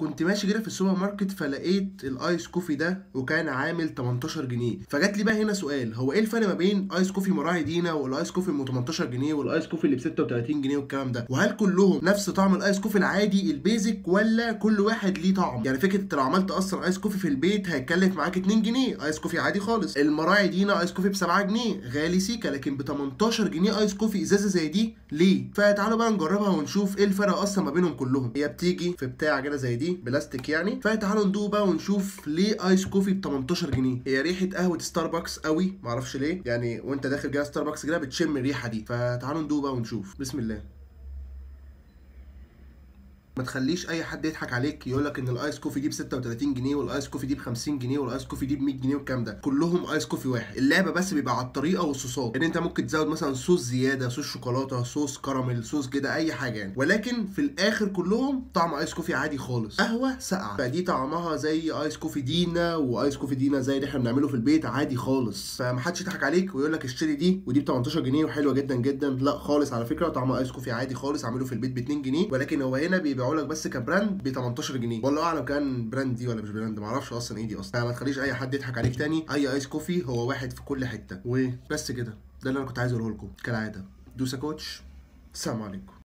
كنت ماشي كده في السوبر ماركت فلقيت الايس كوفي ده وكان عامل 18 جنيه فجات لي بقى هنا سؤال هو ايه الفرق ما بين ايس كوفي مراعي دينا والايس كوفي ام 18 جنيه والايس كوفي اللي ب 36 جنيه والكلام ده وهل كلهم نفس طعم الايس كوفي العادي البيزك ولا كل واحد ليه طعم يعني فكره انت لو عملت اصلا ايس كوفي في البيت هيكلف معاك 2 جنيه ايس كوفي عادي خالص المراعي دينا ايس كوفي ب 7 جنيه غالي سيكا لكن ب 18 جنيه ايس كوفي ازازه زي دي ليه فتعالوا بقى نجربها ونشوف ايه الفرق اصلا ما بينهم كلهم هي بتيجي في بتاع كده زي دي بلاستيك يعني فتعالوا ندوق بقى ونشوف ليه ايس كوفي ب 18 جنيه هي ريحه قهوه ستاربكس قوي معرفش ليه يعني وانت داخل جهاز ستاربكس كده بتشم الريحه دي فتعالوا ندوق بقى ونشوف بسم الله ما تخليش اي حد يضحك عليك يقول لك ان الايس كوفي دي ب 36 جنيه والايس كوفي دي ب 50 جنيه والايس كوفي دي ب 100 جنيه والكلام ده كلهم ايس كوفي واحد اللعبه بس بيبقى على الطريقه والصوصات يعني انت ممكن تزود مثلا صوص زياده صوص شوكولاته صوص كراميل صوص كده اي حاجه يعني ولكن في الاخر كلهم طعم ايس كوفي عادي خالص قهوه ساقعه فدي طعمها زي ايس كوفي دينا وايس كوفي دينا زي اللي احنا بنعمله في البيت عادي خالص فمحدش يضحك عليك ويقول لك اشتري دي ودي ب 18 جنيه وحلوه جدا جدا لا خالص على فكره طعمها ايس كوفي عادي خالص اعمله في البيت ب 2 جنيه ولكن هو هنا بيبيعوا لك بس كبراند ب 18 جنيه والله اعلم كان براند دي ولا مش براند معرفش اصلا ايه دي اصلا فما تخليش اي حد يضحك عليك تاني اي ايس كوفي هو واحد في كل حته وبس كده ده اللي انا كنت عايز اقوله لكم كالعاده دوسا كوتش السلام عليكم